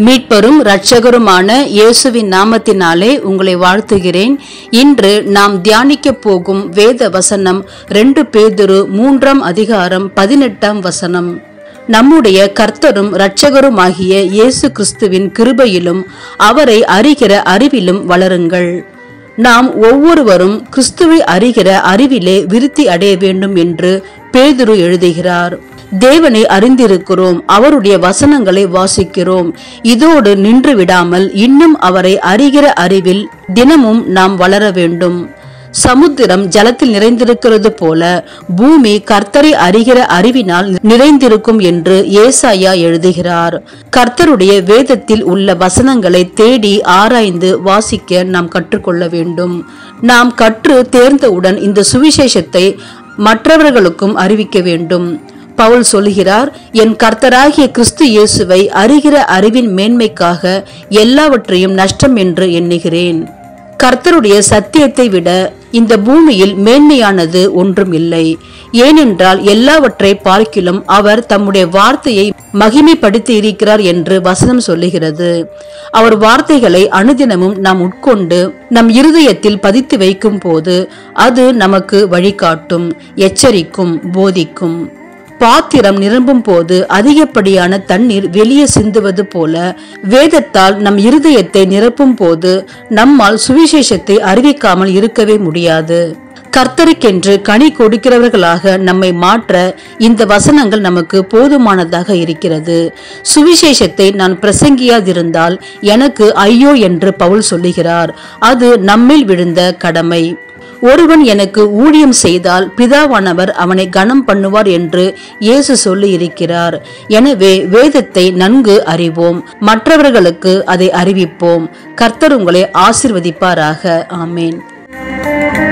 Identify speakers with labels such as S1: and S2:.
S1: மீட்பரும் இரட்சகருமான இயேசுவின் நாமத்தினாலே உங்களை வாழ்த்துகிறேன் இன்று நாம் தியானிக்க போகும் வேத வசனம் ரெண்டு பேதுரு மூன்றாம் அதிகாரம் பதினெட்டாம் வசனம் நம்முடைய கர்த்தரும் இரட்சகருமாகிய இயேசு கிறிஸ்துவின் கிருபையிலும் அவரை அறிகிற அறிவிலும் வளருங்கள் நாம் ஒவ்வொருவரும் கிறிஸ்துவை அறிகிற அறிவிலே விருத்தி அடைய வேண்டும் என்று பேதுரு எழுதுகிறார் தேவனை அறிந்திருக்கிறோம் அவருடைய வசனங்களை வாசிக்கிறோம் இதோடு நின்று விடாமல் இன்னும் அவரை அறிகிற அறிவில் தினமும் நாம் வளர வேண்டும் சமுத்திரம் ஜலத்தில் நிறைந்திருக்கிறது போல பூமி கர்த்தரை அறிகிற அறிவினால் நிறைந்திருக்கும் என்று ஏசாயா எழுதுகிறார் கர்த்தருடைய வேதத்தில் உள்ள வசனங்களை தேடி ஆராய்ந்து வாசிக்க நாம் கற்றுக்கொள்ள வேண்டும் நாம் கற்று தேர்ந்தவுடன் இந்த சுவிசேஷத்தை மற்றவர்களுக்கும் அறிவிக்க வேண்டும் பவுல் சொல்கிறார் என் கர்த்தராகிய கிறிஸ்து இயேசுவை அறிகிற அறிவின் மேன்மைக்காக எல்லாவற்றையும் நஷ்டம் என்று எண்ணுகிறேன் கர்த்தருடைய சத்தியத்தை விட இந்த பூமியில் மேன்மையானது ஒன்றும் இல்லை ஏனென்றால் எல்லாவற்றை பார்க்கிலும் அவர் தம்முடைய வார்த்தையை மகிமைப்படுத்தி இருக்கிறார் என்று வசனம் சொல்லுகிறது அவர் வார்த்தைகளை அனுதினமும் நாம் உட்கொண்டு நம் இருதயத்தில் பதித்து வைக்கும் போது அது நமக்கு வழிகாட்டும் எச்சரிக்கும் போதிக்கும் பாத்திரம் நிரம்பும் போது அதிகப்படியான தண்ணீர் வெளியே சிந்துவது போல வேதத்தால் நம் இருதயத்தை நிரப்பும் போது நம்மால் சுவிசேஷத்தை அறிவிக்காமல் இருக்கவே முடியாது கர்த்தருக்கென்று கனி கொடுக்கிறவர்களாக நம்மை மாற்ற இந்த வசனங்கள் நமக்கு போதுமானதாக இருக்கிறது சுவிசேஷத்தை நான் பிரசங்கியாதிருந்தால் எனக்கு ஐயோ என்று பவுல் சொல்லுகிறார் அது நம்மில் விழுந்த கடமை ஒருவன் எனக்கு ஊழியம் செய்தால் பிதாவானவர் அவனை கனம் பண்ணுவார் என்று இயேசு சொல்லி இருக்கிறார் எனவே வேதத்தை நன்கு அறிவோம் மற்றவர்களுக்கு அதை அறிவிப்போம் கர்த்தர் உங்களை ஆசிர்வதிப்பாராக ஆமேன்